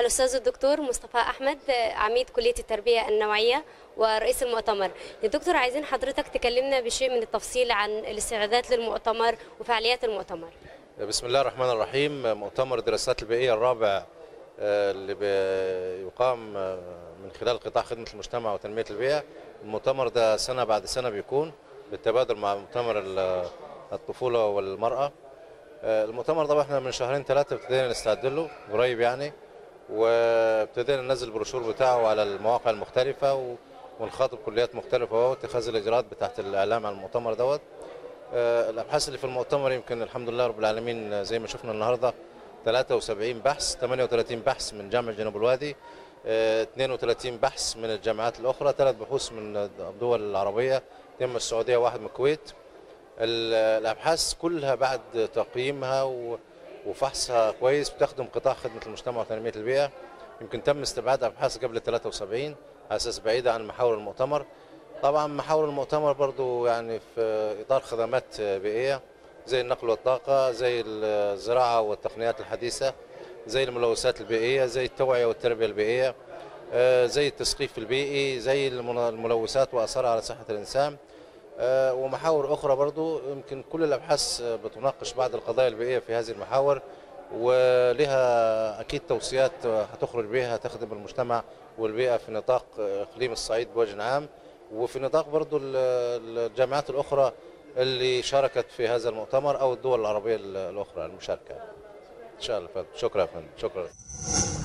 الأستاذ الدكتور مصطفى أحمد عميد كلية التربية النوعية ورئيس المؤتمر يا دكتور عايزين حضرتك تكلمنا بشيء من التفصيل عن الاستعدادات للمؤتمر وفعاليات المؤتمر بسم الله الرحمن الرحيم مؤتمر الدراسات البيئية الرابع آه، اللي بيقام آه، من خلال قطاع خدمة المجتمع وتنمية البيئة المؤتمر ده سنة بعد سنة بيكون بالتبادل مع مؤتمر ال- الطفولة والمرأة آه، المؤتمر ده احنا من شهرين ثلاثة ابتدينا نستعد له قريب يعني وابتدينا ننزل البروشور بتاعه على المواقع المختلفة و- ونخاطب كليات مختلفة واتخاذ الإجراءات بتاعت الإعلام عن المؤتمر دوت آه، الابحاث اللي في المؤتمر يمكن الحمد لله رب العالمين آه، زي ما شفنا النهارده 73 بحث 38 بحث من جامعه جنوب الوادي آه، 32 بحث من الجامعات الاخرى ثلاث بحوث من الدول العربيه اثنين من السعوديه واحد من الكويت ال- الابحاث كلها بعد تقييمها و- وفحصها كويس بتخدم قطاع خدمه المجتمع وتنميه البيئه يمكن تم استبعاد ابحاث قبل 73 على اساس بعيده عن محاور المؤتمر طبعا محاور المؤتمر برضو يعني في اطار خدمات بيئيه زي النقل والطاقه زي الزراعه والتقنيات الحديثه زي الملوثات البيئيه زي التوعيه والتربيه البيئيه آه، زي التسقيف البيئي زي المن- الملوثات واثارها على صحه الانسان آه، ومحاور اخرى برضو يمكن كل الابحاث آه، بتناقش بعض القضايا البيئيه في هذه المحاور ولها اكيد توصيات آه، هتخرج بها تخدم المجتمع والبيئه في نطاق آه، اقليم الصعيد بوجه عام وفي نطاق برضو ال- الجامعات الاخرى اللي شاركت في هذا المؤتمر او الدول العربيه الاخرى المشاركه ان شاء الله فندم. شكرا يا فندم شكرا